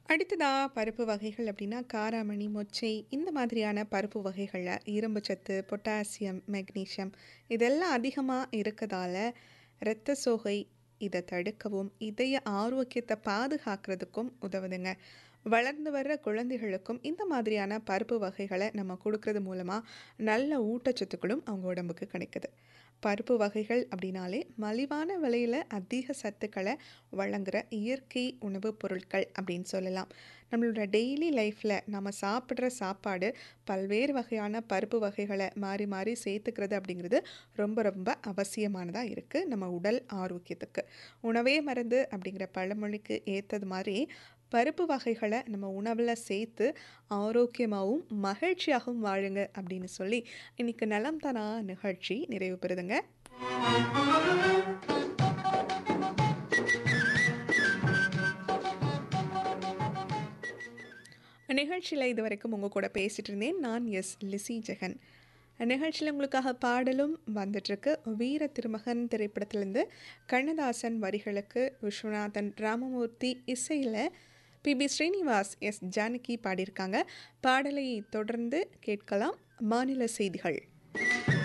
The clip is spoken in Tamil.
அடுத்ததா பருப்பு வகைகள் அப்படின்னா காராமணி, மொச்சை இந்த மாதிரியான பருப்பு வகைகள்ல இரும்பு சத்து, பொட்டாசியம், மெக்னீசியம் இதெல்லாம் அதிகமா இருக்கதால, இரத்த சோகை இத தடுக்கவும், இதய ஆரோக்கியத்த பாதுகாக்கிறதுக்கும் உதவுதுங்க. வளர்ந்து வர்ற குழந்தைகளுக்கும் இந்த மாதிரியான பருப்பு வகைகள நம்ம குடுக்கறது மூலமா நல்ல ஊட்டச்சத்துக்களும் அவங்க உடம்புக்கு கிடைக்குது. பருப்பு வகைகள் அப்படின்னாலே மலிவான விலையில அதிக சத்துக்கள வழங்குற இயற்கை உணவுப் பொருட்கள் அப்படின்னு சொல்லலாம். நம்மளோட டெய்லி லைஃப்ல நம்ம சாப்பிடுற சாப்பாடு பல்வேறு வகையான பருப்பு வகைகள மாறி மாறி சேர்த்துக்கிறது அப்படிங்கிறது ரொம்ப ரொம்ப அவசியமானதா இருக்கு நம்ம உடல் ஆரோக்கியத்துக்கு. "உணவே மருந்து" அப்படிங்கிற பழமொழிக்கு ஏத்தது மாரி பருப்பு வகைகள நம்ம உணவுல சேர்த்து ஆரோக்கியமாவும், மகிழ்ச்சியாகவும் வாழுங்க அப்படின்னு சொல்லி இன்னைக்கு நலம் தானா நிகழ்ச்சி நிறைவு பெறுதுங்க. நிகழ்ச்சியில இதுவரைக்கும் உங்க கூட பேசிட்டு இருந்தேன். நான் எஸ். லிஸி ஜெகன். நிகழ்ச்சியில உங்களுக்காக பாடலும் வந்துட்டுருக்கு. வீர திருமகன் திரைப்படத்திலிருந்து கண்ணதாசன் வரிகளுக்கு விஸ்வநாதன் ராமமூர்த்தி இசையில பி.பி. ஸ்ரீனிவாஸ், எஸ். ஜானகி பாடியிருக்காங்க. பாடலை தொடர்ந்து கேட்கலாம் மாநில செய்திகள்.